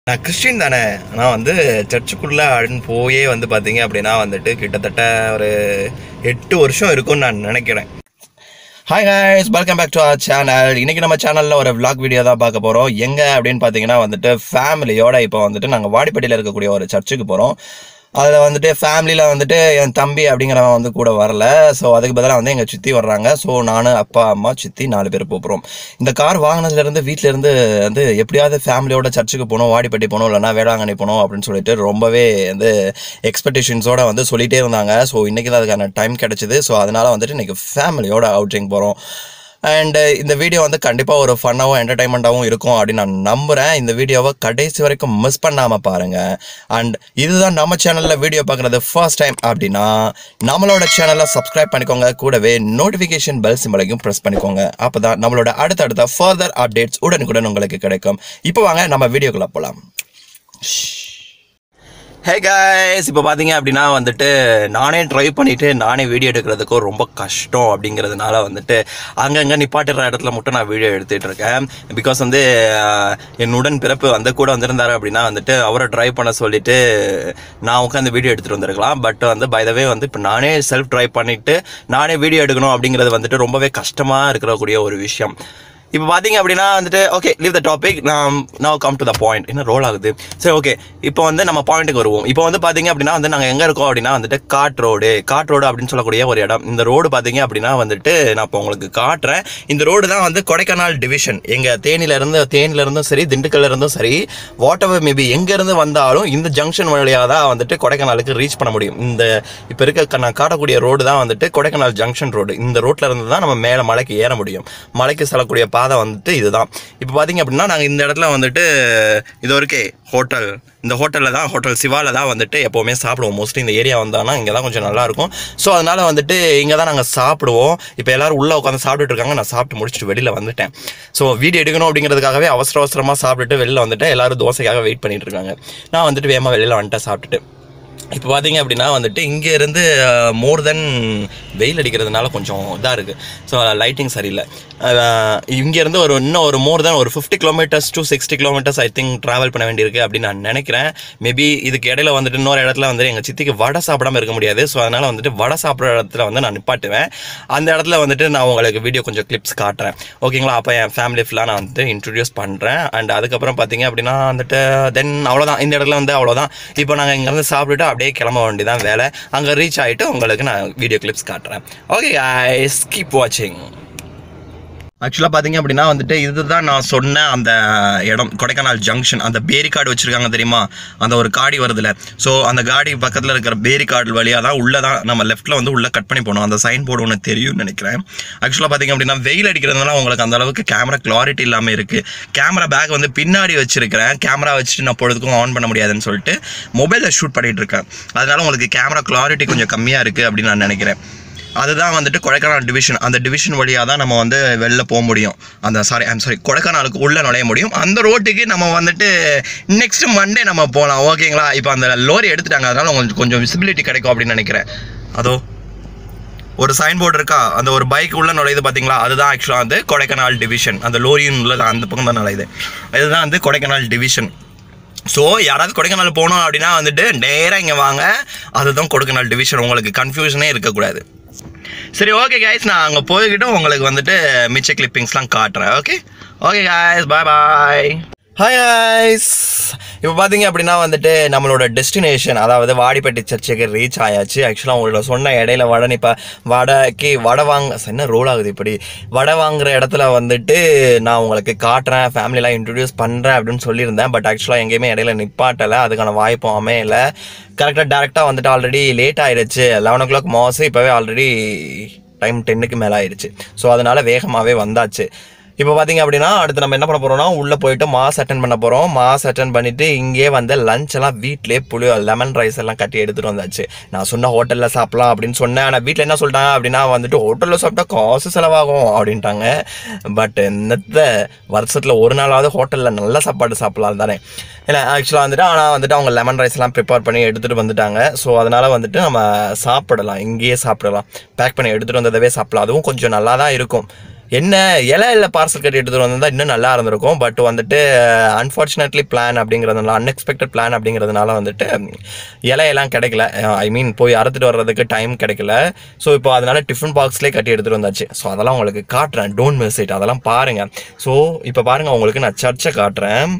நான் கிறிஸ்டின் தானே ஆனால் வந்து சர்ச்சுக்குள்ளே அப்படின்னு போயே வந்து பார்த்தீங்க அப்படின்னா வந்துட்டு கிட்டத்தட்ட ஒரு எட்டு வருஷம் இருக்கும்னு நான் நினைக்கிறேன் hi guys welcome back to our channel இன்னைக்கு நம்ம சேனலில் ஒரு vlog வீடியோ தான் பார்க்க போகிறோம் எங்கே அப்படின்னு பார்த்தீங்கன்னா வந்துட்டு ஃபேமிலியோட இப்போ வந்துட்டு நாங்கள் வாடிப்பட்டியில் இருக்கக்கூடிய ஒரு சர்ச்சுக்கு போகிறோம் அதில் வந்துட்டு ஃபேமிலியில் வந்துட்டு என் தம்பி அப்படிங்கிறவன் வந்து கூட வரல ஸோ அதுக்கு பதிலாக வந்து எங்கள் சித்தி வர்றாங்க ஸோ நான் அப்பா அம்மா சித்தி நாலு பேர் போகிறோம் இந்த கார் வாங்கினதுலேருந்து வீட்டிலேருந்து வந்து எப்படியாவது ஃபேமிலியோட சர்ச்சுக்கு போகணும் வாடிப்பட்டி போகணும் இல்லைனா வேளாங்கண்ணி போகணும் அப்படின்னு சொல்லிட்டு ரொம்பவே வந்து எக்ஸ்பெக்டேஷன்ஸோட வந்து சொல்லிகிட்டே இருந்தாங்க ஸோ இன்றைக்கி தான் அதுக்கான டைம் கிடச்சிது ஸோ அதனால் வந்துட்டு இன்றைக்கி ஃபேமிலியோட அவுட்டிங் போகிறோம் அண்ட் இந்த வீடியோ வந்து கண்டிப்பாக ஒரு ஃபன்னாகவும் என்டர்டைன்மெண்ட்டாகவும் இருக்கும் அப்படின்னு நான் நம்புகிறேன் இந்த வீடியோவை கடைசி வரைக்கும் மிஸ் பண்ணாமல் பாருங்கள் அண்ட் இதுதான் நம்ம சேனலில் வீடியோ பார்க்குறது ஃபர்ஸ்ட் டைம் அப்படின்னா நம்மளோட சேனலை சப்ஸ்கிரைப் பண்ணிக்கோங்க கூடவே நோட்டிஃபிகேஷன் பெல் சிம்பளையும் ப்ரெஸ் பண்ணிக்கோங்க அப்போ தான் நம்மளோட அடுத்தடுத்த ஃபர்தர் அப்டேட்ஸ் உடனுக்குடன் உங்களுக்கு கிடைக்கும் இப்போ வாங்க நம்ம வீடியோக்குள்ளே போகலாம் ஹே guys இப்போ பார்த்தீங்க அப்படின்னா வந்துட்டு நானே ட்ரை பண்ணிவிட்டு நானே வீடியோ எடுக்கிறதுக்கும் ரொம்ப கஷ்டம் அப்படிங்கிறதுனால வந்துட்டு அங்கங்கே நிப்பாட்டுற இடத்துல மட்டும் நான் வீடியோ எடுத்துகிட்டு இருக்கேன் பிகாஸ் வந்து ஆஹ், என் உடன் பிறப்பு வந்து கூட வந்திருந்தாரு அப்படின்னா வந்துட்டு அவரை ட்ரை பண்ண சொல்லிட்டு நான் உட்காந்து வீடியோ எடுத்துகிட்டு வந்திருக்கலாம் பட் வந்து பை த வே வந்து இப்போ நானே செல்ஃப் ட்ரை பண்ணிவிட்டு நானே வீடியோ எடுக்கணும் அப்படிங்கிறது வந்துட்டு ரொம்பவே கஷ்டமாக இருக்கக்கூடிய ஒரு விஷயம் இப்போ பார்த்தீங்க அப்படின்னா வந்துட்டு ஓகே லீவ் த டாபிக் நான் now come to the point என்ன ரோல் ஆகுது சரி ஓகே இப்போ வந்து நம்ம பாயிண்ட்டுக்கு வருவோம் இப்போ வந்து பார்த்தீங்க அப்படின்னா வந்து நாங்கள் எங்கே இருக்கோம் அப்படின்னா வந்துட்டு காட் ரோடு காட் ரோடு அப்படின்னு சொல்லக்கூடிய ஒரு இடம் இந்த ரோடு பார்த்தீங்க அப்படின்னா வந்துட்டு நான் இப்போ உங்களுக்கு காட்டுறேன் இந்த ரோடு தான் வந்து கொடைக்கானல் டிவிஷன் எங்கள் தேனியிலேருந்து தேனியிலேருந்தும் சரி திண்டுக்கல்ல இருந்தும் சரி வாட் எவர் மேபி எங்கேருந்து வந்தாலும் இந்த ஜங்ஷன் வழியாக தான் வந்துட்டு கொடைக்கானலுக்கு ரீச் பண்ண முடியும் இந்த இப்போ இருக்க நான் காட்டக்கூடிய ரோடு தான் வந்துட்டு கொடைக்கானல் ஜங்ஷன் ரோடு இந்த ரோட்ல இருந்து தான் நம்ம மேலே மலைக்கு ஏற முடியும் மலைக்கு செல்லக்கூடிய பாதை வந்துட்டு இதுதான் இப்போ பார்த்தீங்க அப்படின்னா நாங்கள் இந்த இடத்துல வந்துட்டு இது வரைக்கும் ஹோட்டல் இந்த ஹோட்டலில் தான் ஹோட்டல் சிவாவில் தான் வந்துட்டு எப்போவுமே சாப்பிடுவோம் மோஸ்ட்லி இந்த ஏரியா வந்தாங்கன்னா இங்கே தான் கொஞ்சம் நல்லா இருக்கும் ஸோ அதனால வந்துட்டு இங்கே தான் நாங்கள் சாப்பிடுவோம் இப்போ எல்லாரும் உள்ளே உட்காந்து சாப்பிட்டுட்டு இருக்காங்க நான் சாப்பிட்டு முடிச்சுட்டு வெளியில் வந்துட்டேன் ஸோ வீடியோ எடுக்கணும் அப்படிங்கிறதுக்காகவே அவசர அவசரமாக சாப்பிட்டுட்டு வெளியில் வந்துட்டு எல்லாரும் தோசைக்காக வெயிட் பண்ணிட்டு இருக்காங்க நான் வந்துட்டு வேகமாக வெளியில் வந்துட்டேன் சாப்பிட்டுட்டு இப்போ பார்த்தீங்க அப்படின்னா வந்துட்டு இங்கே இருந்து மோர் தென் வெயில் அடிக்கிறதுனால கொஞ்சம் இதாக இருக்குது ஸோ லைட்டிங் சரியில்லை இங்கேருந்து ஒரு இன்னும் ஒரு மோர் தென் ஒரு fifty kilometres to sixty kilometres I think travel பண்ண வேண்டியிருக்கு அப்படின்னு நான் நினைக்கிறேன் மேபி இதுக்கு இடையில வந்துட்டு இன்னொரு இடத்துல வந்து எங்கள் சித்திக்கு வடை சாப்பிடாம இருக்க முடியாது ஸோ அதனால் வந்துட்டு வடை சாப்பிட்ற இடத்துல வந்து நான் நிப்பாட்டுவேன் அந்த இடத்துல வந்துட்டு நான் உங்களுக்கு வீடியோ கொஞ்சம் கிளிப்ஸ் காட்டுறேன் ஓகேங்களா அப்போ என் ஃபேமிலி ஃபுல்லாக நான் வந்து இன்ட்ரடியூஸ் பண்ணுறேன் அண்ட் அதுக்கப்புறம் பார்த்தீங்க அப்படின்னா வந்துட்டு தென் அவ்வளோதான் இந்த இடத்துல வந்து அவ்வளோதான் இப்போ நாங்கள் இங்கேருந்து சாப்பிட்டுட்டு அப்படியே கிளம்ப வேண்டியதான் வேலை அங்கே ரீச் ஆகிட்டு உங்களுக்கு நான் வீடியோ கிளிப்ஸ் காட்டுறேன் ஓகே கீப் வாட்சிங் ஆக்சுவலாக பார்த்தீங்க அப்படின்னா வந்துட்டு இதுதான் நான் சொன்ன அந்த இடம் கொடைக்கானல் ஜங்ஷன் அந்த பேரிக்காடு வச்சுருக்காங்க தெரியுமா அந்த ஒரு காடி வருதுல ஸோ அந்த காடி பக்கத்தில் இருக்கிற பேரிக்காடு வழியாக தான் உள்ளே தான் நம்ம லெஃப்ட்டில் வந்து உள்ளே கட் பண்ணி போகணும் அந்த சைன் போர்டு ஒன்று தெரியும்னு நினைக்கிறேன் ஆக்சுவலாக பார்த்தீங்க அப்படின்னா வெயில் அடிக்கிறதுனால உங்களுக்கு அந்த அளவுக்கு கேமரா கிளாரிட்டி இல்லாமல் இருக்குது கேமரா பேக் வந்து பின்னாடி வச்சிருக்கிறேன் கேமரா வச்சுட்டு நான் பொழுதுக்கும் ஆன் பண்ண முடியாதுன்னு சொல்லிட்டு மொபைலில் ஷூட் பண்ணிட்டு இருக்கேன் அதனால உங்களுக்கு கேமரா கிளாரிட்டி கொஞ்சம் கம்மியாக இருக்குது அப்படின்னு நான் நினைக்கிறேன் அதுதான் வந்துட்டு கொடைக்கானல் டிவிஷன் அந்த டிவிஷன் வழியாக தான் நம்ம வந்து வெளில போக முடியும் அந்த சாரி ஐம் சாரி கொடைக்கானலுக்கு உள்ளே நுழைய முடியும் அந்த ரோட்டுக்கு நம்ம வந்துட்டு நெக்ஸ்ட் மண்டே நம்ம போகலாம் ஓகேங்களா இப்போ அந்த லோரி எடுத்துட்டாங்க அதனால உங்களுக்கு கொஞ்சம் விசிபிலிட்டி கிடைக்கும் அப்படின்னு நினைக்கிறேன் அதோ ஒரு சைன் போர்டு இருக்கா அந்த ஒரு பைக் உள்ள நுழையுது பார்த்தீங்களா அதுதான் ஆக்சுவலாக வந்து கொடைக்கானல் டிவிஷன் அந்த லோரியின் உள்ள அந்த பக்கம் தான் நுழையுது இதுதான் வந்து கொடைக்கானல் டிவிஷன் ஸோ யாராவது கொடைக்கானல் போகணும் அப்படின்னா வந்துட்டு நேராக இங்கே வாங்க அதுதான் கொடைக்கானல் டிவிஷன் உங்களுக்கு கன்ஃபியூஷனே இருக்கக்கூடாது சரி ஓகே கைஸ் நான் அங்கே போய்கிட்டு உங்களுக்கு வந்துட்டு மிச்ச கிளிப்பிங்ஸ்லாம் காட்டுறேன் okay okay guys bye bye hi guys இப்போ பார்த்தீங்க அப்படின்னா வந்துட்டு நம்மளோட டெஸ்டினேஷன் அதாவது வாடிப்பட்டி சர்ச்சுக்கு ரீச் ஆயாச்சு ஆக்சுவலாக உங்களோட சொன்ன இடையில வடை இப்போ வடைக்கு வடை வாங்க என்ன ரோல் ஆகுது இப்படி வடை வாங்குற இடத்துல வந்துட்டு நான் உங்களுக்கு காட்டுறேன் ஃபேமிலிலாம் இன்ட்ரடியூஸ் பண்ணுறேன் அப்படின்னு சொல்லியிருந்தேன் பட் ஆக்சுவலாக எங்கேயுமே இடையில நிப்பாட்டலை அதுக்கான வாய்ப்பும் அமையல கரெக்டாக டேரெக்டாக வந்துட்டு ஆல்ரெடி லேட் ஆயிடுச்சு லெவன் ஓ கிளாக் மாசு இப்போவே ஆல்ரெடி டைம் டென்னுக்கு மேலே ஆயிடுச்சு ஸோ அதனால வேகமாகவே வந்தாச்சு இப்போ பார்த்தீங்க அப்படின்னா அடுத்து நம்ம என்ன பண்ண போறோம்னா உள்ளே போயிட்டு மாஸ் அட்டன் பண்ண போகிறோம் மாஸ் அட்டன் பண்ணிட்டு இங்கே வந்து லஞ்ச் எல்லாம் வீட்டிலே புளி லெமன் ரைஸ் எல்லாம் கட்டி எடுத்துகிட்டு வந்தாச்சு நான் சொன்ன ஹோட்டலில் சாப்பிடலாம் அப்படின்னு சொன்னேன் ஆனால் வீட்டில் என்ன சொல்லிட்டாங்க அப்படின்னா வந்துட்டு ஹோட்டலில் சாப்பிட்டா காசு செலவாகும் அப்படின்ட்டாங்க பட் என்னத்த வருஷத்தில் ஒரு நாளாவது ஹோட்டலில் நல்ல சாப்பாடு சாப்பிடலாம் தானே இல்லை ஆக்சுவலாக வந்துட்டு ஆனால் வந்துட்டு அவங்க லெமன் ரைஸ்லாம் ப்ரிப்பேர் பண்ணி எடுத்துகிட்டு வந்துட்டாங்க ஸோ அதனால் வந்துட்டு நம்ம சாப்பிடலாம் இங்கேயே சாப்பிடலாம் பேக் பண்ணி எடுத்துகிட்டு வந்ததவே சாப்பிடலாம் அதுவும் கொஞ்சம் நல்லா தான் இருக்கும் என்ன இலை இல்லை பார்சல் கட்டி எடுத்துகிட்டு வந்திருந்தா இன்னும் நல்லா இருந்திருக்கும் பட் வந்துட்டு அன்ஃபார்ச்சுனேட்லி பிளான் அப்படிங்கிறதுனால அன்எக்ஸ்பெக்டட் பிளான் அப்படிங்கிறதுனால வந்துட்டு இலையெல்லாம் கிடைக்கல ஐ மீன் போய் அறுத்துட்டு வர்றதுக்கு டைம் கிடைக்கல ஸோ இப்போ அதனால டிஃபன் பாக்ஸ்லேயே கட்டி எடுத்துகிட்டு வந்தாச்சு ஸோ அதெல்லாம் உங்களுக்கு காட்டுறேன் டோன்ட் மிஸ் இட் அதெல்லாம் பாருங்கள் ஸோ இப்போ பாருங்கள் உங்களுக்கு நான் சர்ச்சை காட்டுறேன்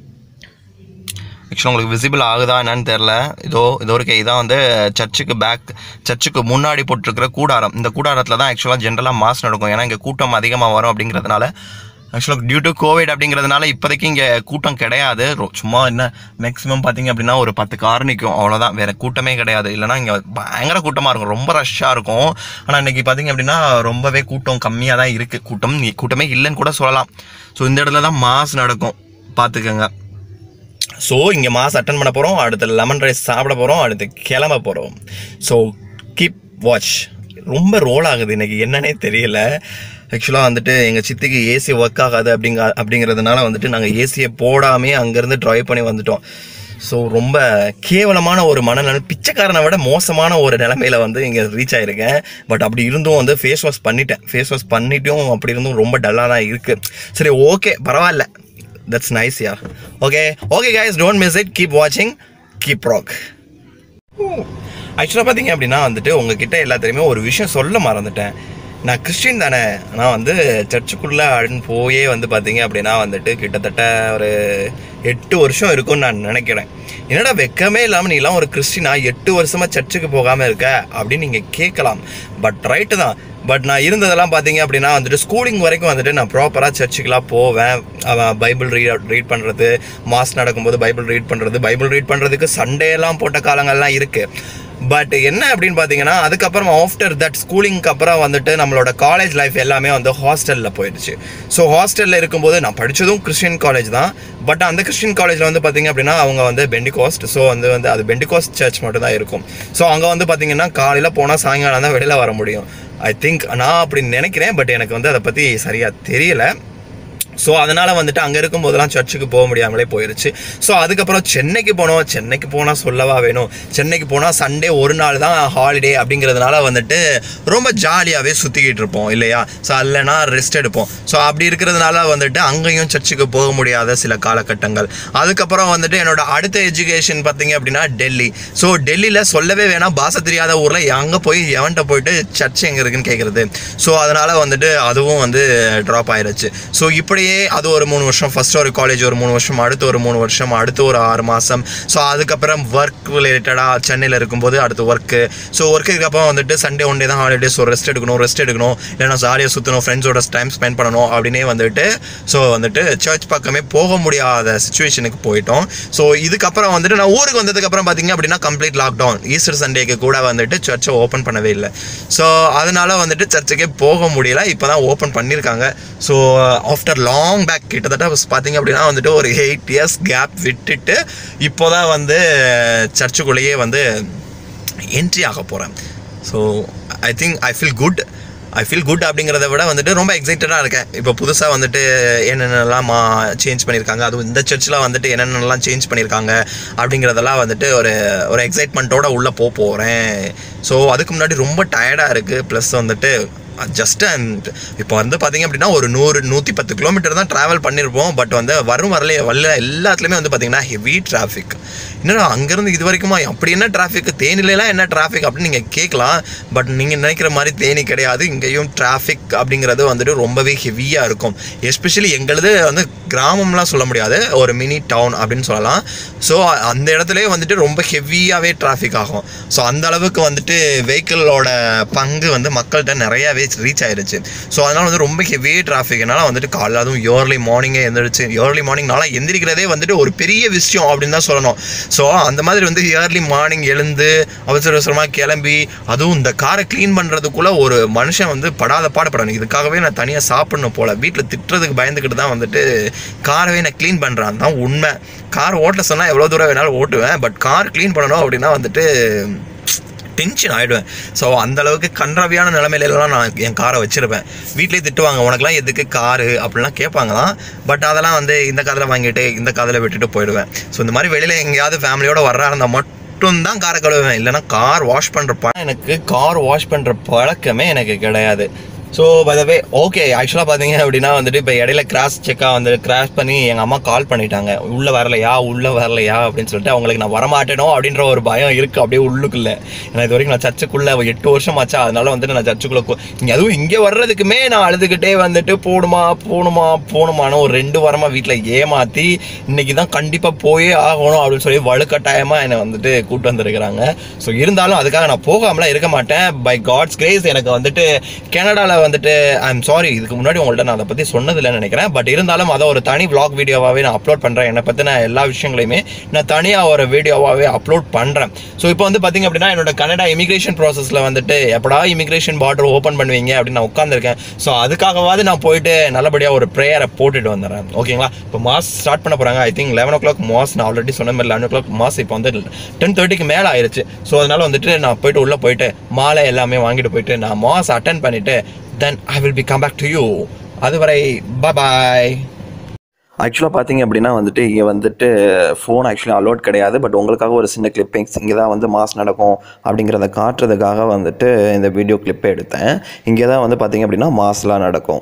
ஆக்சுவலாக உங்களுக்கு விசிபிள் ஆகுதா என்னன்னு தெரில இதோ இதோ இருக்க இதான் வந்து சர்ச்சுக்கு பேக் சர்ச்சுக்கு முன்னாடி போட்டிருக்கிற கூடாரம் இந்த கூடாரத்தில் தான் ஆக்சுவலாக ஜென்ரலாக மாஸ் நடக்கும் ஏன்னா இங்கே கூட்டம் அதிகமாக வரும் அப்படிங்கிறதுனால ஆக்சுவலாக டியூ டு கோவிட் அப்படிங்கிறதுனால இப்போதைக்கு இங்கே கூட்டம் கிடையாது ரொ- சும்மா என்ன மேக்ஸிமம் பார்த்தீங்க அப்படின்னா ஒரு பத்து கார் நிற்கும் அவ்வளோதான் வேறு கூட்டமே கிடையாது இல்லைனா இங்கே பயங்கர கூட்டமாக இருக்கும் ரொம்ப ரஷ்ஷாக இருக்கும் ஆனால் இன்னைக்கு பார்த்தீங்க அப்படின்னா ரொம்பவே கூட்டம் கம்மியாக தான் இருக்குது கூட்டம் கூட்டமே இல்லைன்னு கூட சொல்லலாம் ஸோ இந்த இடத்துல தான் மாஸ் நடக்கும் பார்த்துக்கோங்க ஸோ இங்கே மாஸ் அட்டன் பண்ண போகிறோம் அடுத்து லெமன் ரைஸ் சாப்பிட போகிறோம் அடுத்து கிளம்ப போகிறோம் ஸோ கீப் வாட்ச் ரொம்ப ரோல் ஆகுது இன்னைக்கு என்னன்னே தெரியல ஆக்சுவலாக வந்துட்டு எங்கள் சித்திக்கு ஏசி ஒர்க் ஆகாது அப்படிங்க அப்படிங்கிறதுனால வந்துட்டு நாங்கள் ஏசியை போடாமே அங்கேருந்து ட்ரைவ் பண்ணி வந்துட்டோம் ஸோ ரொம்ப கேவலமான ஒரு மனநிலை பிச்சைக்காரனை விட மோசமான ஒரு நிலைமையில வந்து இங்கே ரீச் ஆயிருக்கேன் பட் அப்படி இருந்தும் வந்து ஃபேஸ் வாஷ் பண்ணிட்டேன் ஃபேஸ் வாஷ் பண்ணிட்டும் அப்படி இருந்தும் ரொம்ப டல்லாக தான் இருக்குது சரி ஓகே பரவாயில்ல that's nice yeah okay okay guys don't miss it keep வாட்சிங் கீப் ராக் ஆக்சுவலாக பார்த்தீங்க அப்படின்னா வந்துட்டு உங்ககிட்ட எல்லாத்தையுமே ஒரு விஷயம் சொல்ல மறந்துட்டேன் நான் கிறிஸ்டின் தானே நான் வந்து சர்ச்சுக்குள்ளே அப்படின்னு போயே வந்து பார்த்தீங்க அப்படின்னா வந்துட்டு கிட்டத்தட்ட ஒரு எட்டு வருஷம் இருக்கும்னு நான் நினைக்கிறேன் என்னடா வெக்கமே இல்லாமல் நீலாம் ஒரு கிறிஸ்டினா எட்டு வருஷமாக சர்ச்சுக்கு போகாமல் இருக்க அப்படின்னு நீங்கள் கேட்கலாம் பட் ரைட்டு தான் பட் நான் இருந்ததெல்லாம் பார்த்தீங்க அப்படின்னா வந்துட்டு ஸ்கூலிங் வரைக்கும் வந்துட்டு நான் ப்ராப்பராக சர்ச்சுக்கெலாம் போவேன் அவன் பைபிள் ரீட் ரீட் பண்ணுறது மாஸ் நடக்கும்போது பைபிள் ரீட் பண்ணுறது பைபிள் ரீட் பண்ணுறதுக்கு சண்டே எல்லாம் போட்ட காலங்கள்லாம் இருக்குது பட் என்ன அப்படின்னு பார்த்தீங்கன்னா அதுக்கப்புறம் ஆஃப்டர் தட் ஸ்கூலிங்க்கு அப்புறம் வந்துட்டு நம்மளோட காலேஜ் லைஃப் எல்லாமே வந்து ஹாஸ்டலில் போயிடுச்சு ஸோ ஹாஸ்டலில் இருக்கும்போது நான் படித்ததும் கிறிஸ்டியன் காலேஜ் தான் பட் அந்த கிறிஸ்டியன் காலேஜில் வந்து பார்த்தீங்க அப்படின்னா அவங்க வந்து பெண்டிகோஸ்ட் ஸோ வந்து வந்து அது பெண்டிகோஸ்ட் சர்ச் மட்டும் தான் இருக்கும் ஸோ அங்கே வந்து பார்த்தீங்கன்னா காலையில் போனால் சாயங்காலம் தான் வெளியில் வர முடியும் ஐ திங்க் நான் அப்படி நினைக்கிறேன் பட் எனக்கு வந்து அதை பற்றி சரியாக தெரியல ஸோ அதனால் வந்துட்டு அங்கே இருக்கும்போதெல்லாம் சர்ச்சுக்கு போக முடியாமலே போயிருச்சு ஸோ அதுக்கப்புறம் சென்னைக்கு போனோம் சென்னைக்கு போனால் சொல்லவா வேணும் சென்னைக்கு போனால் சண்டே ஒரு நாள் தான் ஹாலிடே அப்படிங்கிறதுனால வந்துட்டு ரொம்ப ஜாலியாகவே சுற்றிக்கிட்டு இருப்போம் இல்லையா ஸோ இல்லைனா ரெஸ்ட் எடுப்போம் ஸோ அப்படி இருக்கிறதுனால வந்துட்டு அங்கேயும் சர்ச்சுக்கு போக முடியாத சில காலகட்டங்கள் அதுக்கப்புறம் வந்துட்டு என்னோட அடுத்த எஜுகேஷன் பார்த்தீங்க அப்படின்னா டெல்லி ஸோ டெல்லியில் சொல்லவே வேணாம் பாச தெரியாத ஊரில் அங்கே போய் எவன்கிட்ட போயிட்டு சர்ச் எங்கே இருக்குன்னு கேட்குறது ஸோ அதனால் வந்துட்டு அதுவும் வந்து ட்ராப் ஆயிருச்சு ஸோ இப்படியே அது ஒரு மூணு வருஷம் ஃபர்ஸ்ட் ஒரு காலேஜ் ஒரு மூணு வருஷம் அடுத்து ஒரு மூணு வருஷம் அடுத்து ஒரு ஆறு மாதம் ஸோ அதுக்கப்புறம் ஒர்க் ரிலேட்டடாக சென்னையில் இருக்கும்போது அடுத்து ஒர்க்கு ஸோ ஒர்க்குக்கு அப்புறம் வந்துட்டு சண்டே ஒன் டே தான் ஹாலிடேஸ் ஒரு ரெஸ்ட் எடுக்கணும் ரெஸ்ட் எடுக்கணும் இல்லைனா ஜாலியாக சுற்றணும் ஃப்ரெண்ட்ஸோட டைம் ஸ்பெண்ட் பண்ணணும் அப்படின்னே வந்துட்டு ஸோ வந்துட்டு சர்ச் பக்கமே போக முடியாத சுச்சுவேஷனுக்கு போயிட்டோம் ஸோ இதுக்கப்புறம் வந்துட்டு நான் ஊருக்கு வந்ததுக்கப்புறம் பார்த்தீங்க அப்படின்னா கம்ப்ளீட் லாக்டவுன் ஈஸ்டர் சண்டேக்கு கூட வந்துட்டு சர்ச்சை ஓப்பன் பண்ணவே இல்லை ஸோ அதனால வந்துட்டு சர்ச்சுக்கே போக முடியல இப்போ தான் ஓப்பன் பண்ணியிருக்காங்க ஸோ ஆஃப்டர் லாங் பேக் கிட்டத்தட்ட பார்த்தீங்க அப்படின்னா வந்துட்டு ஒரு எயிட் இயர்ஸ் கேப் விட்டுட்டு இப்போ தான் வந்து சர்ச்சுக்குள்ளேயே வந்து என்ட்ரி ஆக போகிறேன் so I think I feel good I feel good அப்படிங்கிறத விட வந்துட்டு ரொம்ப எக்ஸைட்டடாக இருக்கேன் இப்போ புதுசாக வந்துட்டு என்னென்னலாம் சேஞ்ச் பண்ணியிருக்காங்க அதுவும் இந்த சர்ச்சில் வந்துட்டு என்னென்னலாம் சேஞ்ச் பண்ணியிருக்காங்க அப்படிங்கிறதெல்லாம் வந்துட்டு ஒரு ஒரு எக்ஸைட்மெண்ட்டோட உள்ளே போக போகிறேன் ஸோ அதுக்கு முன்னாடி ரொம்ப டயர்டாக இருக்குது ப்ளஸ் வந்துட்டு ஜஸ்ட் அண்ட் இப்போ வந்து பார்த்தீங்க அப்படின்னா ஒரு நூறு நூற்றி பத்து கிலோமீட்டர் தான் ட்ராவல் பண்ணியிருப்போம் பட் வந்து வரும் வரல வரல எல்லாத்துலேயுமே வந்து பார்த்தீங்கன்னா ஹெவி டிராஃபிக் என்னடா அங்கேருந்து இது வரைக்குமா அப்படி என்ன டிராஃபிக் தேனிலலாம் என்ன டிராஃபிக் அப்படின்னு நீங்கள் கேட்கலாம் பட் நீங்கள் நினைக்கிற மாதிரி தேனி கிடையாது இங்கேயும் டிராஃபிக் அப்படிங்கிறது வந்துட்டு ரொம்பவே ஹெவியாக இருக்கும் எஸ்பெஷலி எங்களுது வந்து கிராமம்லாம் சொல்ல முடியாது ஒரு மினி டவுன் அப்படின்னு சொல்லலாம் ஸோ அந்த இடத்துலயே வந்துட்டு ரொம்ப ஹெவியாகவே டிராஃபிக் ஆகும் ஸோ அந்த அளவுக்கு வந்துட்டு வெஹிக்கிளோட பங்கு வந்து மக்கள்கிட்ட நிறையாவே ரீச் ஆயிருச்சு ஸோ அதனால வந்து ரொம்ப ஹெவி டிராஃபிக்னால வந்துட்டு காலைல அதுவும் இயர்லி மார்னிங்கே எந்திரிச்சு இயர்லி மார்னிங் நாளாக எந்திரிக்கிறதே வந்துட்டு ஒரு பெரிய விஷயம் அப்படின்னு தான் சொல்லணும் ஸோ அந்த மாதிரி வந்து இயர்லி மார்னிங் எழுந்து அவசர அவசரமாக கிளம்பி அதுவும் இந்த காரை க்ளீன் பண்ணுறதுக்குள்ள ஒரு மனுஷன் வந்து படாத பாடுபடணும் இதுக்காகவே நான் தனியாக சாப்பிடணும் போல வீட்டில் திட்டுறதுக்கு பயந்துக்கிட்டு தான் வந்துட்டு காரவே நான் க்ளீன் பண்ணுறான் தான் உண்மை கார் ஓட்ட சொன்னால் எவ்வளோ தூரம் வேணாலும் ஓட்டுவேன் பட் கார் க்ளீன் பண்ணணும் அப்படின்னா வந்துட்டு டென்ஷன் ஆகிடுவேன் ஸோ அந்த அளவுக்கு கன்றாவியான நிலமையிலலாம் நான் என் காரை வச்சிருப்பேன் வீட்லேயே திட்டுவாங்க உனக்குலாம் எதுக்கு காரு அப்படிலாம் கேட்பாங்க தான் பட் அதெல்லாம் வந்து இந்த காதில் வாங்கிட்டு இந்த காதில் விட்டுட்டு போயிடுவேன் ஸோ இந்த மாதிரி வெளியில் எங்கேயாவது ஃபேமிலியோட வர்றா இருந்தால் மட்டும் தான் காரை கழுவுவேன் இல்லைன்னா கார் வாஷ் பண்ணுற பழம் எனக்கு கார் வாஷ் பண்ணுற பழக்கமே எனக்கு கிடையாது ஸோ பதவே ஓகே ஆக்சுவலாக பார்த்தீங்க அப்படின்னா வந்துட்டு இப்போ இடையில கிராஸ் செக்காக வந்து கிராஸ் பண்ணி எங்கள் அம்மா கால் பண்ணிட்டாங்க உள்ளே வரலையா உள்ளே வரலையா அப்படின்னு சொல்லிட்டு அவங்களுக்கு நான் வரமாட்டேனோ அப்படின்ற ஒரு பயம் இருக்குது அப்படியே உள்ளுக்குள்ள ஏன்னா இது வரைக்கும் நான் சர்ச்சுக்குள்ளே எட்டு வருஷம் ஆச்சா அதனால வந்துட்டு நான் சர்ச்சுக்குள்ளே கு- இங்க அதுவும் இங்கே வர்றதுக்குமே நான் அழுதுகிட்டே வந்துட்டு போகணுமா போகணுமா போகணுமான்னு ஒரு ரெண்டு வாரமாக வீட்டில் ஏமாற்றி இன்னைக்கு தான் கண்டிப்பாக போயே ஆகணும் அப்படின்னு சொல்லி வலுக்கட்டாயமாக என்னை வந்துட்டு கூட்டு வந்திருக்கிறாங்க ஸோ இருந்தாலும் அதுக்காக நான் போகாமலாம் இருக்க மாட்டேன் பை காட்ஸ் கிரேஸ் எனக்கு வந்துட்டு கனடாவில் வந்துட்டு ஐ எம் சாரி இதுக்கு முன்னாடி உங்கள்ட்ட நான் அதை பற்றி சொன்னதில்லைன்னு நினைக்கிறேன் பட் இருந்தாலும் அதை ஒரு தனி vlog வீடியோவாகவே நான் அப்லோட் பண்ணுறேன் என்னை பற்றின எல்லா விஷயங்களையுமே நான் தனியாக ஒரு வீடியோவாகவே அப்லோட் பண்ணுறேன் ஸோ இப்போ வந்து பார்த்தீங்க அப்படின்னா என்னோட கனடா இமிகிரேஷன் ப்ராசஸில் வந்துட்டு எப்படா இமிகிரேஷன் பார்டர் ஓப்பன் பண்ணுவீங்க அப்படின்னு நான் உட்காந்துருக்கேன் ஸோ அதுக்காகவாவது நான் போயிட்டு நல்லபடியாக ஒரு ப்ரேயரை போட்டுட்டு வந்துடுறேன் ஓகேங்களா இப்போ மாஸ் ஸ்டார்ட் பண்ண போகிறாங்க I think eleven o'clock mass நான் ஆல்ரெடி சொன்ன மாதிரி லெவன் ஓ கிளாக் மாஸ் இப்போ வந்து டென் தேர்ட்டிக்கு மேலே ஆயிருச்சு ஸோ அதனால வந்துட்டு நான் போயிட்டு உள்ளே போயிட்டு மாலை எல்லாமே வாங்கிட்டு போயிட்டு நான் மாஸ் அட்டன் பண்ணிட்டு then I will be come back to you அதுவரை பாய் ஆக்சுவலாக பார்த்தீங்க அப்படின்னா வந்துட்டு இங்கே வந்துட்டு ஃபோன் ஆக்சுவலி அலோட் கிடையாது பட் உங்களுக்காக ஒரு சின்ன கிளிப்பிங்ஸ் இங்கே தான் வந்து மாஸ் நடக்கும் அப்படிங்கிறத காட்டுறதுக்காக வந்துட்டு இந்த வீடியோ கிளிப்பை எடுத்தேன் இங்கே தான் வந்து பார்த்தீங்க அப்படின்னா மாஸ்லாம் நடக்கும்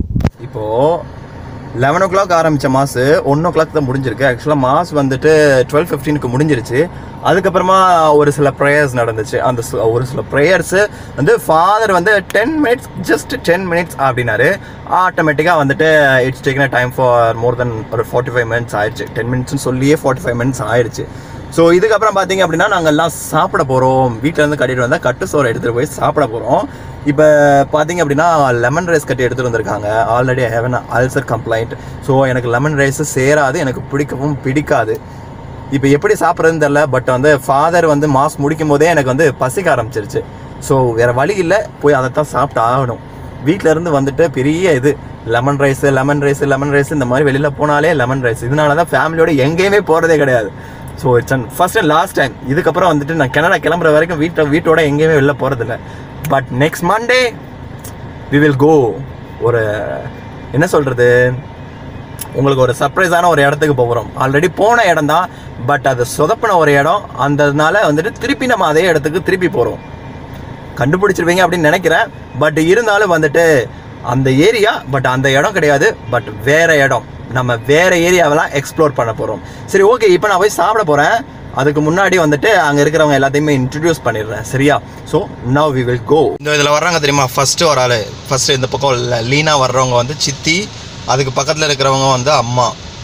இப்போது லெவன் ஓ கிளாக் ஆரம்பித்த மாசு ஒன் ஓ கிளாக் தான் முடிஞ்சிருக்கு ஆக்சுவலாக மாஸ் வந்துட்டு டுவெல் ஃபிஃப்டீனுக்கு முடிஞ்சிருச்சு அதுக்கப்புறமா ஒரு சில ப்ரேயர்ஸ் நடந்துச்சு அந்த சில- ஒரு சில ப்ரேயர்ஸு வந்து ஃபாதர் வந்து ten minutes just ten minutes அப்படின்னாரு ஆட்டோமேட்டிக்காக வந்துட்டு it's taken a time for more then ஒரு ஃபார்ட்டி ஃபைவ் மினிட்ஸ் ஆயிடுச்சு டென் மினிட்ஸ்னு சொல்லியே ஃபார்ட்டி ஃபைவ் மினிட்ஸ் ஆயிடுச்சு ஸோ இதுக்கப்புறம் பார்த்தீங்க அப்படின்னா நாங்கள் எல்லாம் சாப்பிட போகிறோம் வீட்டிலேருந்து கட்டிட்டு வந்தால் கட்டு சோறு எடுத்துகிட்டு போய் சாப்பிட போகிறோம் இப்போ பார்த்தீங்க அப்படின்னா லெமன் ரைஸ் கட்டி எடுத்துகிட்டு வந்திருக்காங்க already have an ulcer complaint so எனக்கு லெமன் ரைஸ் சேராது எனக்கு பிடிக்கவும் பிடிக்காது இப்போ எப்படி சாப்பிட்றதுன்னு தெரில பட் வந்து ஃபாதர் வந்து மாஸ் முடிக்கும் போதே எனக்கு வந்து பசிக்க ஆரம்பிச்சிருச்சு ஸோ வேறு வழி இல்லை போய் அதை தான் சாப்பிட்டு ஆகணும் வீட்ல இருந்து வந்துட்டு பெரிய இது lemon rice lemon rice lemon rice இந்த மாதிரி வெளியில் போனாலே லெமன் ரைஸ் இதனால தான் ஃபேமிலியோட எங்கேயுமே போகிறதே கிடையாது so it's and first and last time இதுக்கப்புறம் வந்துட்டு நான் கனடா கிளம்புற வரைக்கும் வீட்டை வீட்டோட எங்கேயுமே வெளில போகிறதில்ல but next Monday we will go ஒரு என்ன சொல்கிறது உங்களுக்கு ஒரு சர்ப்ரைஸான ஒரு இடத்துக்கு போகிறோம் ஆல்ரெடி போன இடம் தான் பட் அது சொதப்பின ஒரு இடம் அந்ததுனால வந்துட்டு திருப்பி நம்ம அதே இடத்துக்கு திருப்பி போகிறோம் கண்டுபிடிச்சிருவீங்க அப்படின்னு நினைக்கிறேன் பட் இருந்தாலும் வந்துட்டு அந்த ஏரியா பட் அந்த இடம் கிடையாது பட் வேற இடம் நம்ம வேற ஏரியாவெல்லாம் எக்ஸ்ப்ளோர் பண்ண போகிறோம் சரி ஓகே இப்போ நான் போய் சாப்பிட போகிறேன் அதுக்கு முன்னாடி வந்துட்டு அங்கே இருக்கிறவங்க எல்லாத்தையுமே இன்ட்ரடியூஸ் பண்ணிடுறேன் சரியா so now we will go இந்த இதில் வர்றாங்க தெரியுமா ஃபர்ஸ்ட் ஒரு ஆள் ஃபர்ஸ்ட் இந்த பக்கம் லீனா வர்றவங்க வந்து சித்தி அதுக்கு பக்கத்தில் இருக்கிறவங்க வந்து அம்மா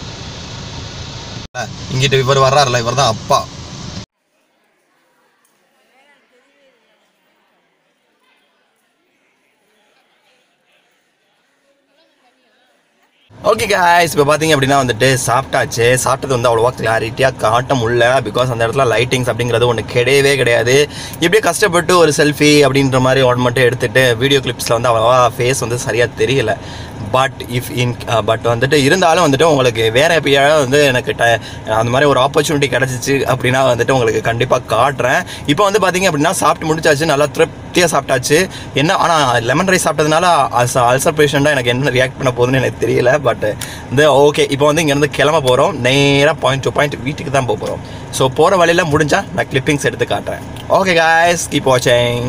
இங்கிட்டு இவர் வர்றாருல இவர் தான் அப்பா ஓகே guys இப்போ பார்த்தீங்க அப்படின்னா வந்துட்டு சாப்பிட்டாச்சு சாப்பிட்டது வந்து அவ்வளோவா கிளாரிட்டியாக காட்ட முடியல பிகாஸ் அந்த இடத்துல லைட்டிங்ஸ் அப்படிங்கிறது ஒன்று கிடையவே கிடையாது இப்படியே கஷ்டப்பட்டு ஒரு செல்ஃபி அப்படின்ற மாதிரி ஒன்று மட்டும் எடுத்துட்டு வீடியோ கிளிப்ஸில் வந்து அவ்வளோவா ஃபேஸ் வந்து சரியாக தெரியல பட் இஃப் இன் பட் வந்துட்டு இருந்தாலும் வந்துட்டு உங்களுக்கு வேற எப்பயாவது வந்து எனக்கு ட அந்த மாதிரி ஒரு ஆப்பர்ச்சுனிட்டி கிடச்சிச்சு அப்படின்னா வந்துட்டு உங்களுக்கு கண்டிப்பாக காட்டுறேன் இப்போ வந்து பார்த்தீங்க அப்படின்னா சாப்பிட்டு முடிச்சாச்சு நல்லா திருப்தியாக சாப்பிட்டாச்சு என்ன ஆனால் லெமன் ரைஸ் சாப்பிட்டதுனால அல்சர் பேஷண்ட்டாக எனக்கு என்ன ரியாக்ட் பண்ண போகுதுன்னு எனக்கு தெரியல பட் இந்த ஓகே இப்போ வந்து இங்கேருந்து கிளம்ப போகிறோம் நேராக பாயிண்ட் டு பாயிண்ட் வீட்டுக்கு தான் போக போகிறோம் ஸோ போகிற வழியில் முடிஞ்சால் நான் கிளிப்பிங்ஸ் எடுத்து காட்டுறேன் ஓகே guys கீப் வாட்சிங்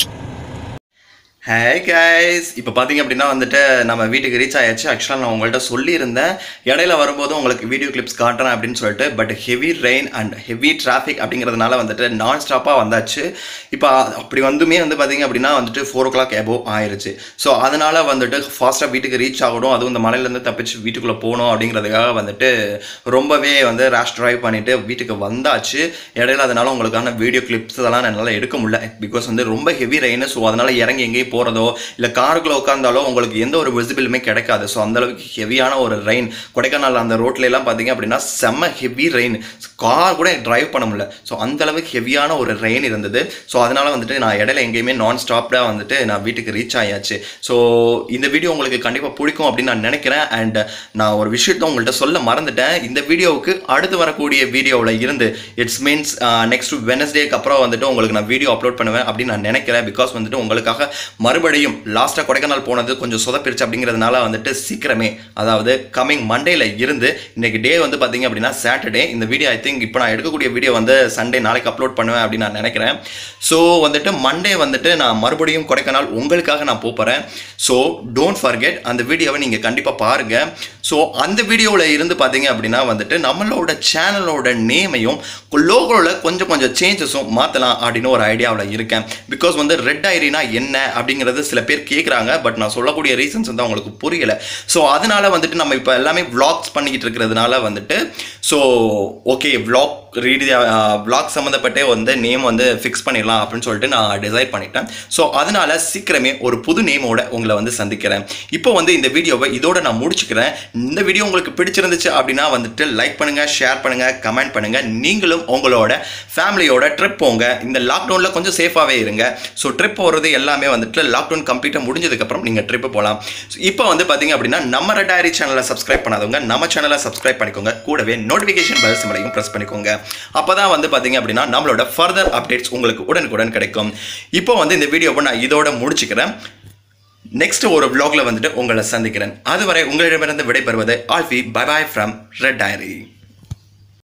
ஹே கைஸ் இப்போ பார்த்தீங்க அப்படின்னா வந்துட்டு நம்ம வீட்டுக்கு ரீச் ஆயாச்சு ஆக்சுவலாக நான் உங்கள்கிட்ட சொல்லியிருந்தேன் இடையில வரும்போது உங்களுக்கு வீடியோ கிளிப்ஸ் காட்டுறேன் அப்படின்னு சொல்லிட்டு but heavy rain and heavy traffic அப்படிங்கிறதுனால வந்துட்டு நான் ஸ்டாப்பாக வந்தாச்சு இப்போ அப்படி வந்துமே வந்து பார்த்தீங்க அப்படின்னா வந்துட்டு ஃபோர் ஓ கிளாக் எபோவ் ஆயிருச்சு ஸோ அதனால் வந்துட்டு ஃபாஸ்ட்டாக வீட்டுக்கு ரீச் ஆகணும் அதுவும் இந்த மலையிலேருந்து தப்பிச்சு வீட்டுக்குள்ளே போகணும் அப்படிங்கிறதுக்காக வந்துட்டு ரொம்பவே வந்து ரேஷ் ட்ரைவ் பண்ணிவிட்டு வீட்டுக்கு வந்தாச்சு இடையில அதனால உங்களுக்கான வீடியோ கிளிப்ஸ் அதெல்லாம் என்னால் எடுக்க முடியல பிகாஸ் வந்து ரொம்ப ஹெவி ரெயின் ஸோ அதனால் இறங்கி எங்கேயும் போகிறதோ இல்லை காருக்குள்ளே உட்காந்தாலோ உங்களுக்கு எந்த ஒரு விசிபிளுமே கிடைக்காது ஸோ அந்தளவுக்கு ஹெவியான ஒரு ரெயின் கொடைக்கானல் அந்த ரோட்ல எல்லாம் பார்த்தீங்க அப்படின்னா செம்ம ஹெவி ரெயின் கார் கூட டிரைவ் பண்ண முடியல ஸோ அந்த அளவுக்கு ஹெவியான ஒரு ரெயின் இருந்தது ஸோ அதனால வந்துட்டு நான் இடையில எங்கேயுமே நான் ஸ்டாப்டாக வந்துட்டு நான் வீட்டுக்கு ரீச் ஆயாச்சு ஸோ இந்த வீடியோ உங்களுக்கு கண்டிப்பாக பிடிக்கும் அப்படின்னு நான் நினைக்கிறேன் அண்ட் நான் ஒரு விஷயத்த உங்கள்கிட்ட சொல்ல மறந்துட்டேன் இந்த வீடியோவுக்கு அடுத்து வரக்கூடிய வீடியோவில் இருந்து இட்ஸ் மீன்ஸ் நெக்ஸ்ட் வெனஸ்டேக்கு அப்புறம் வந்துட்டு உங்களுக்கு நான் வீடியோ அப்லோட் பண்ணுவேன் அப்படின்னு நான் நினைக்கிறேன் பிகாஸ் வந்துட்டு உங்களுக்காக மறுபடியும் லாஸ்ட்டாக கொடைக்கானல் போனது கொஞ்சம் சொதப்பிருச்சு அப்படிங்கிறதுனால வந்துட்டு சீக்கிரமே அதாவது கம்மிங் மண்டேல இருந்து இன்னைக்கு டே வந்து பார்த்தீங்க அப்படின்னா சாட்டர்டே இந்த வீடியோ ஐ திங்க் இப்போ நான் எடுக்கக்கூடிய வீடியோ வந்து சண்டே நாளைக்கு அப்லோட் பண்ணுவேன் அப்படின்னு நான் நினைக்கிறேன் ஸோ வந்துட்டு மண்டே வந்துட்டு நான் மறுபடியும் கொடைக்கானல் உங்களுக்காக நான் போகிறேன் ஸோ டோன்ட் ஃபர்கெட் அந்த வீடியோவை நீங்கள் கண்டிப்பாக பாருங்கள் ஸோ அந்த வீடியோவில் இருந்து பார்த்தீங்க அப்படின்னா வந்துட்டு நம்மளோட சேனலோட நேமையும் லோகோவில் கொஞ்சம் கொஞ்சம் சேஞ்சஸும் மாற்றலாம் அப்படின்னு ஒரு ஐடியாவில் இருக்கேன் பிகாஸ் வந்து ரெட் ஐரினா என்ன அப்படிங்கிறது சில பேர் கேட்குறாங்க பட் நான் சொல்லக்கூடிய ரீசன்ஸ் வந்து அவங்களுக்கு புரியல ஸோ அதனால வந்துட்டு நம்ம இப்போ எல்லாமே vlogs பண்ணிக்கிட்டு இருக்கிறதுனால வந்துட்டு ஸோ ஓகே vlog ரீதியாக vlog சம்மந்தப்பட்டே வந்து நேம் வந்து ஃபிக்ஸ் பண்ணிடலாம் அப்படின்னு சொல்லிட்டு நான் டிசைட் பண்ணிட்டேன் ஸோ அதனால சீக்கிரமே ஒரு புது நேமோட உங்களை வந்து சந்திக்கிறேன் இப்போ வந்து இந்த வீடியோவை இதோட நான் முடிச்சுக்கிறேன் இந்த வீடியோ உங்களுக்கு பிடிச்சிருந்துச்சு அப்படின்னா வந்துட்டு லைக் பண்ணுங்க ஷேர் பண்ணுங்க கமெண்ட் பண்ணுங்க நீங்களும் உங்களோட ஃபேமிலியோட ட்ரிப் போங்க இந்த லாக்டவுனில் கொஞ்சம் சேஃபாகவே இருங்க ஸோ ட்ரிப் போகிறது எல்லாமே வந்துட்டு லாக்டவுன் கம்ப்ளீட்டாக முடிஞ்சதுக்கப்புறம் நீங்கள் ட்ரிப்பு போகலாம் இப்போ வந்து பார்த்தீங்க அப்படின்னா நம்ம ரெட் டைரி சேனலை சப்ஸ்கிரைப் பண்ணாதவங்க நம்ம சேனலை சப்ஸ்கிரைப் பண்ணிக்கோங்க கூடவே நோட்டிஃபிகேஷன் பெல் சிம்பளையும் ப்ரெஸ் பண்ணிக்கோங்க அப்போ தான் வந்து பார்த்தீங்க அப்படின்னா நம்மளோட ஃபர்தர் அப்டேட்ஸ் உங்களுக்கு உடனுக்குடன் கிடைக்கும் இப்போ வந்து இந்த வீடியோவை நான் இதோட முடிச்சுக்கிறேன் நெக்ஸ்ட் ஒரு vlogல வந்துட்டு உங்களை சந்திக்கிறேன் அதுவரை உங்களிடமிருந்து விடைபெறுவது Alfie bye bye from Red diary